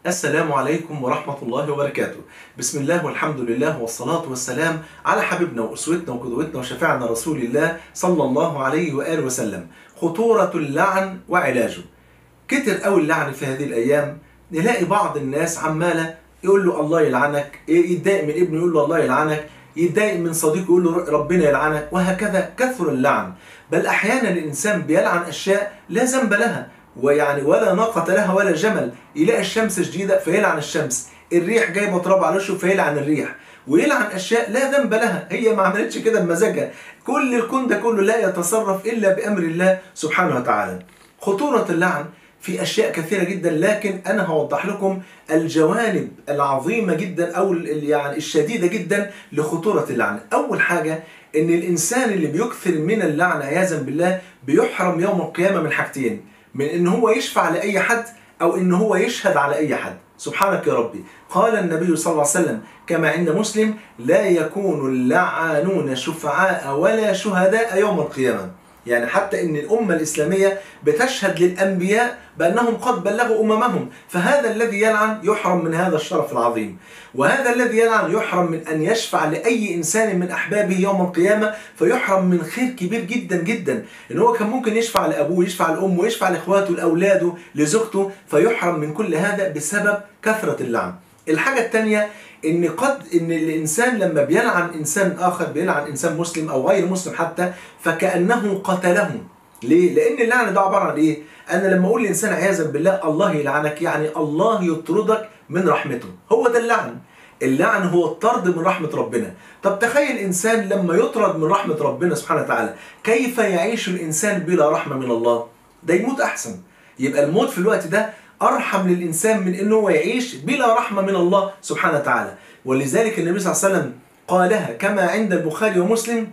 السلام عليكم ورحمة الله وبركاته بسم الله والحمد لله والصلاة والسلام على حبيبنا وأسوتنا وقدوتنا وشفيعنا رسول الله صلى الله عليه وآله وسلم خطورة اللعن وعلاجه كتر قوي اللعن في هذه الأيام نلاقي بعض الناس عمالة يقول له الله يلعنك يتضايق من ابنه يقول له الله يلعنك يتضايق من صديقه يقول له ربنا يلعنك وهكذا كثر اللعن بل أحيانا الإنسان بيلعن أشياء لا ذنب لها ويعني ولا ناقة لها ولا جمل يلاقي الشمس شديدة فيلعن الشمس الريح جايبة تراب على وشه فيلعن الريح ويلعن أشياء لا ذنب لها هي ما عملتش كده بمزاجها كل الكون ده كله لا يتصرف إلا بأمر الله سبحانه وتعالى خطورة اللعن في أشياء كثيرة جدا لكن أنا هوضح لكم الجوانب العظيمة جدا أو يعني الشديدة جدا لخطورة اللعن أول حاجة إن الإنسان اللي بيكثر من اللعن عياذا بالله بيحرم يوم القيامة من حاجتين من ان هو يشفع لاي حد او ان هو يشهد على اي حد سبحانك يا ربي قال النبي صلى الله عليه وسلم كما عند مسلم لا يكون اللعانون شفعاء ولا شهداء يوم القيامه يعني حتى ان الامه الاسلاميه بتشهد للانبياء بانهم قد بلغوا اممهم فهذا الذي يلعن يحرم من هذا الشرف العظيم وهذا الذي يلعن يحرم من ان يشفع لاي انسان من احبابه يوم القيامه فيحرم من خير كبير جدا جدا ان هو كان ممكن يشفع لابوه يشفع لامه يشفع لاخواته لاولاده لزوجته فيحرم من كل هذا بسبب كثره اللعن الحاجه الثانيه ان قد ان الانسان لما بيلعن انسان اخر بيلعن انسان مسلم او غير مسلم حتى فكانه قتله ليه؟ لان اللعن ده عباره عن ايه؟ انا لما اقول لانسان عياذا بالله الله يلعنك يعني الله يطردك من رحمته هو ده اللعن اللعن هو الطرد من رحمة ربنا طب تخيل إنسان لما يطرد من رحمة ربنا سبحانه وتعالى كيف يعيش الإنسان بلا رحمة من الله ده يموت أحسن يبقى الموت في الوقت ده أرحم للإنسان من أنه يعيش بلا رحمة من الله سبحانه وتعالى ولذلك النبي صلى الله عليه وسلم قالها كما عند البخاري ومسلم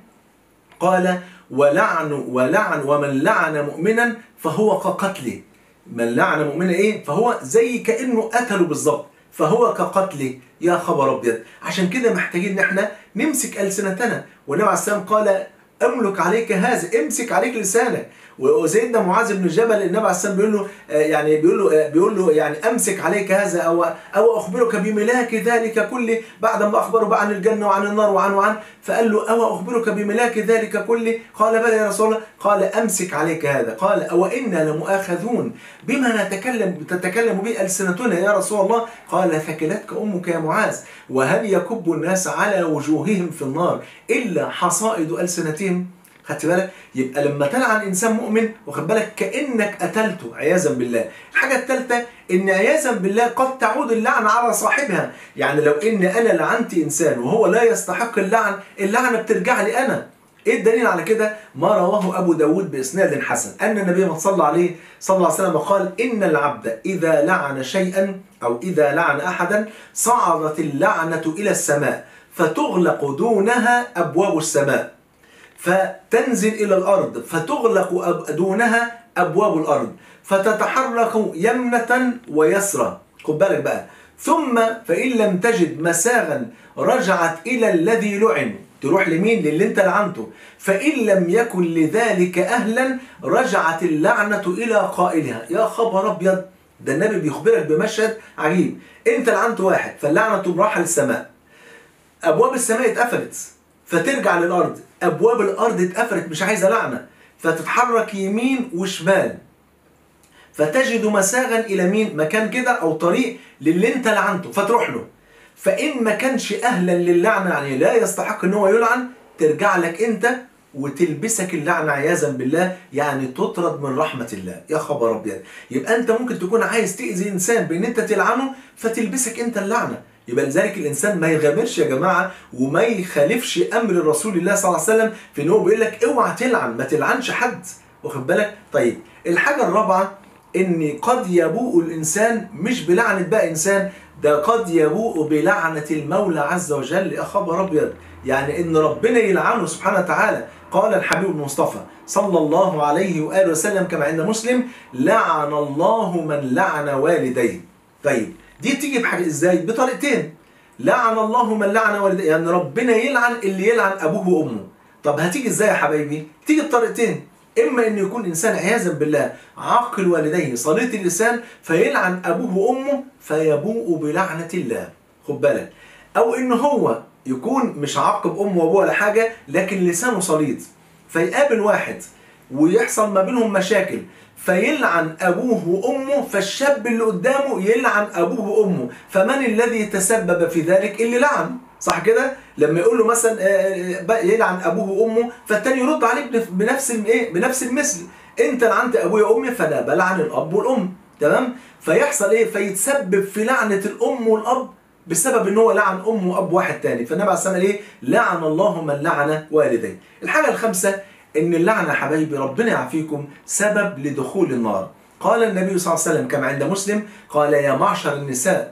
قال ولعن ولعن ومن لعن مؤمنا فهو كقتله من لعن مؤمنا ايه فهو زي كانه قتله بالظبط فهو كقتله يا خبر ابيض عشان كده محتاجين ان احنا نمسك السنتنا والنبي عليه السلام قال املك عليك هذا امسك عليك لسانك وسيدنا معاذ بن جبل النبي عليه السلام بيقول له يعني بيقول له بيقول له يعني امسك عليك هذا او او اخبرك بملاك ذلك كله بعد ما اخبره بقى عن الجنه وعن النار وعن وعن فقال له او اخبرك بملاك ذلك كله قال بلى يا رسول الله قال امسك عليك هذا قال او انا لمؤاخذون بما نتكلم تتكلم به السنتنا يا رسول الله قال ثكلتك امك يا معاذ وهل يكب الناس على وجوههم في النار الا حصائد السنتهم خدت بالك يبقى لما تلعن انسان مؤمن واخد بالك كانك قتلته عياذا بالله الحاجه الثالثه ان عياذا بالله قد تعود اللعنه على صاحبها يعني لو ان انا لعنت انسان وهو لا يستحق اللعن اللعنه بترجع لي انا ايه الدليل على كده ما رواه ابو داود باسناد حسن ان النبي ما صلى عليه صلى الله عليه وسلم قال ان العبد اذا لعن شيئا او اذا لعن احدا صعدت اللعنه الى السماء فتغلق دونها ابواب السماء فتنزل إلى الأرض فتغلق دونها أبواب الأرض فتتحرك يمنة ويسرى خد بالك بقى ثم فإن لم تجد مساغا رجعت إلى الذي لعن تروح لمين للي انت لعنته فإن لم يكن لذلك أهلا رجعت اللعنة إلى قائلها يا خبر أبيض ده النبي بيخبرك بمشهد عجيب انت لعنت واحد فاللعنة راح للسماء أبواب السماء اتقفلت فترجع للأرض ابواب الارض اتقفلت مش عايزه لعنه فتتحرك يمين وشمال فتجد مساغا الى مين مكان كده او طريق للي انت لعنته فتروح له فان ما كانش اهلا للعنه يعني لا يستحق ان هو يلعن ترجع لك انت وتلبسك اللعنه عياذا بالله يعني تطرد من رحمه الله يا خبر ابيض يبقى انت ممكن تكون عايز تاذي انسان بان انت تلعنه فتلبسك انت اللعنه يبقى لذلك الانسان ما يغامرش يا جماعه وما يخالفش امر رسول الله صلى الله عليه وسلم في ان هو بيقول لك اوعى تلعن ما تلعنش حد واخد بالك طيب الحاجه الرابعه ان قد يبوء الانسان مش بلعنه بقى انسان ده قد يبوء بلعنه المولى عز وجل يا خبر ابيض يعني ان ربنا يلعنه سبحانه وتعالى قال الحبيب المصطفى صلى الله عليه واله وسلم كما عند مسلم لعن الله من لعن والديه طيب دي تيجي بحاجه ازاي بطريقتين لعن الله من لعن والديه يعني ربنا يلعن اللي يلعن ابوه وامه طب هتيجي ازاي يا حبايبي تيجي بطريقتين اما ان يكون انسان عياذا بالله عاقل والديه صليت اللسان فيلعن ابوه وامه فيبوء بلعنه الله خد بالك او ان هو يكون مش عاقب امه وابوه ولا حاجه لكن لسانه صليط فيقابل واحد ويحصل ما بينهم مشاكل فيلعن ابوه وامه فالشاب اللي قدامه يلعن ابوه وامه فمن الذي تسبب في ذلك اللي لعن صح كده لما يقول له مثلا آه، آه، يلعن ابوه وامه فالتاني يرد عليه بنف- بنفس الايه بنفس المثل انت لعنت ابويا وامي فانا بلعن الاب والام تمام فيحصل ايه فيتسبب في لعنه الام والاب بسبب ان هو لعن ام واب واحد تاني فالنبي عليه الصلاه والسلام ايه لعن الله من لعن والديه الحاجه الخامسه ان اللعنه يا حبايبي ربنا يعافيكم سبب لدخول النار قال النبي صلى الله عليه وسلم كما عند مسلم قال يا معشر النساء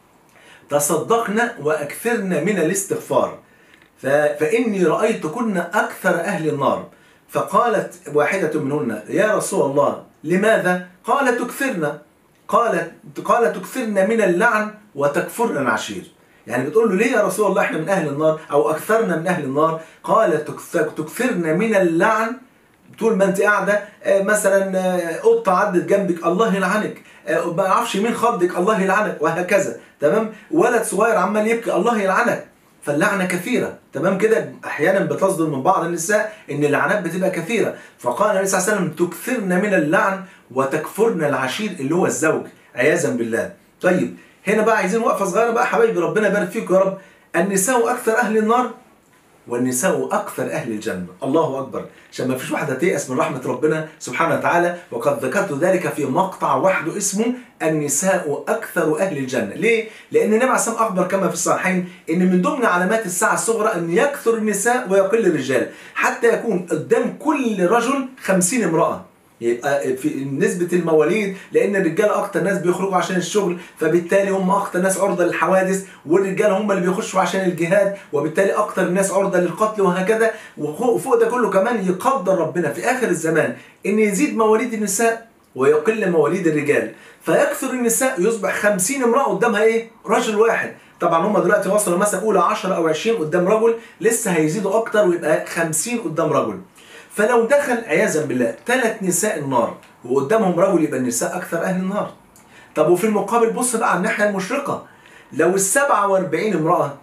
تصدقن واكثرن من الاستغفار ف- فاني رايتكن اكثر اهل النار فقالت واحده منهن يا رسول الله لماذا قال تكثرن قالت قال تكثرن من اللعن وتكفرن العشير يعني بتقول له ليه يا رسول الله احنا من اهل النار او اكثرنا من اهل النار قال تكث- تكثرن من اللعن طول ما انت قاعده آه، مثلا آه، قطه عدت جنبك الله يلعنك آه، ما اعرفش مين خضك الله يلعنك وهكذا تمام ولد صغير عمال يبكي الله يلعنك فاللعنه كثيره تمام كده احيانا بتصدر من بعض النساء ان اللعنات بتبقى كثيره فقال النبي صلى الله عليه وسلم تكثرن من اللعن وتكفرن العشير اللي هو الزوج عياذا بالله طيب هنا بقى عايزين وقفه صغيره بقى حبايبي ربنا يبارك فيكم يا رب النساء اكثر اهل النار والنساء اكثر اهل الجنه الله اكبر عشان ما فيش واحده تيأس من رحمه ربنا سبحانه وتعالى وقد ذكرت ذلك في مقطع وحده اسمه النساء اكثر اهل الجنه ليه لان النبي عليه الصلاه والسلام اخبر كما في الصحيحين ان من ضمن علامات الساعه الصغرى ان يكثر النساء ويقل الرجال حتى يكون قدام كل رجل خمسين امراه يبقى في نسبة المواليد لأن الرجال أكتر ناس بيخرجوا عشان الشغل فبالتالي هم أكتر ناس عرضة للحوادث والرجال هم اللي بيخشوا عشان الجهاد وبالتالي أكتر الناس عرضة للقتل وهكذا وفوق ده كله كمان يقدر ربنا في آخر الزمان إن يزيد مواليد النساء ويقل مواليد الرجال فيكثر النساء يصبح خمسين امرأة قدامها إيه؟ رجل واحد طبعا هم دلوقتي وصلوا مثلا أولى 10 أو 20 قدام رجل لسه هيزيدوا أكتر ويبقى 50 قدام رجل فلو دخل عياذا بالله ثلاث نساء النار وقدامهم رجل يبقى النساء اكثر اهل النار طب وفي المقابل بص بقى على الناحيه المشرقه لو ال 47 امراه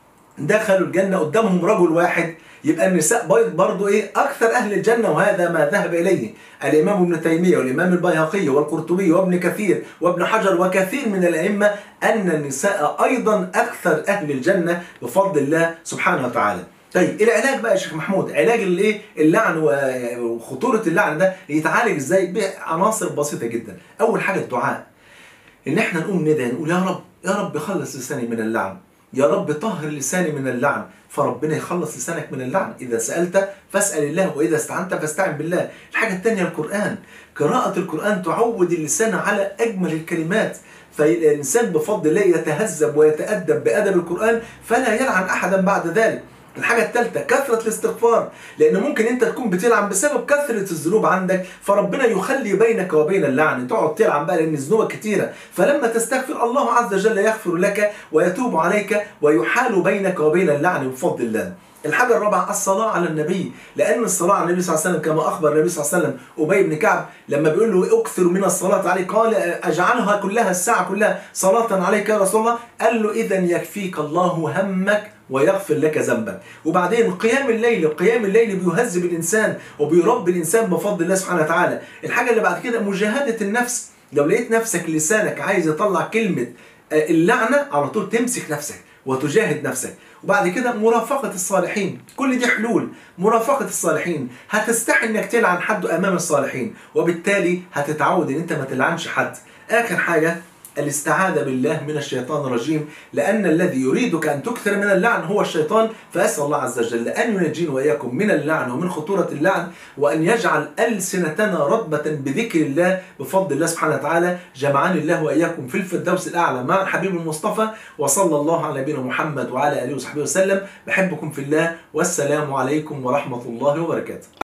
دخلوا الجنه قدامهم رجل واحد يبقى النساء بيض برضو ايه اكثر اهل الجنه وهذا ما ذهب اليه الامام ابن تيميه والامام البيهقي والقرطبي وابن كثير وابن حجر وكثير من الائمه ان النساء ايضا اكثر اهل الجنه بفضل الله سبحانه وتعالى طيب العلاج بقى يا شيخ محمود علاج الايه اللعن وخطوره اللعن ده يتعالج ازاي بعناصر بسيطه جدا اول حاجه الدعاء ان احنا نقوم ندعي نقول يا رب يا رب خلص لساني من اللعن يا رب طهر لساني من اللعن فربنا يخلص لسانك من اللعن اذا سالت فاسال الله واذا استعنت فاستعن بالله الحاجه الثانيه القران قراءه القران تعود اللسان على اجمل الكلمات فالانسان بفضل الله يتهذب ويتادب بادب القران فلا يلعن احدا بعد ذلك الحاجة الثالثة كثرة الاستغفار لأن ممكن أنت تكون بتلعن بسبب كثرة الذنوب عندك فربنا يخلي بينك وبين اللعن تقعد تلعن بقى لأن ذنوبك كتيرة فلما تستغفر الله عز وجل يغفر لك ويتوب عليك ويحال بينك وبين اللعن بفضل الله الحاجة الرابعة الصلاة على النبي لأن الصلاة على النبي صلى الله عليه وسلم كما أخبر النبي صلى الله عليه وسلم أبي بن كعب لما بيقول له أكثر من الصلاة عليه قال أجعلها كلها الساعة كلها صلاة عليك يا رسول الله قال له إذا يكفيك الله همك ويغفر لك ذنبك وبعدين قيام الليل قيام الليل بيهذب الإنسان وبيربي الإنسان بفضل الله سبحانه وتعالى الحاجة اللي بعد كده مجاهدة النفس لو لقيت نفسك لسانك عايز يطلع كلمة اللعنة على طول تمسك نفسك وتجاهد نفسك وبعد كده مرافقة الصالحين كل دي حلول مرافقة الصالحين هتستحي انك تلعن حد امام الصالحين وبالتالي هتتعود ان انت ما تلعنش حد اخر حاجة الاستعاذة بالله من الشيطان الرجيم لأن الذي يريدك أن تكثر من اللعن هو الشيطان فأسأل الله عز وجل أن ينجينا وإياكم من اللعن ومن خطورة اللعن وأن يجعل ألسنتنا رطبة بذكر الله بفضل الله سبحانه وتعالى جمعني الله وإياكم في الفردوس الأعلى مع الحبيب المصطفى وصلى الله على نبينا محمد وعلى آله وصحبه وسلم بحبكم في الله والسلام عليكم ورحمة الله وبركاته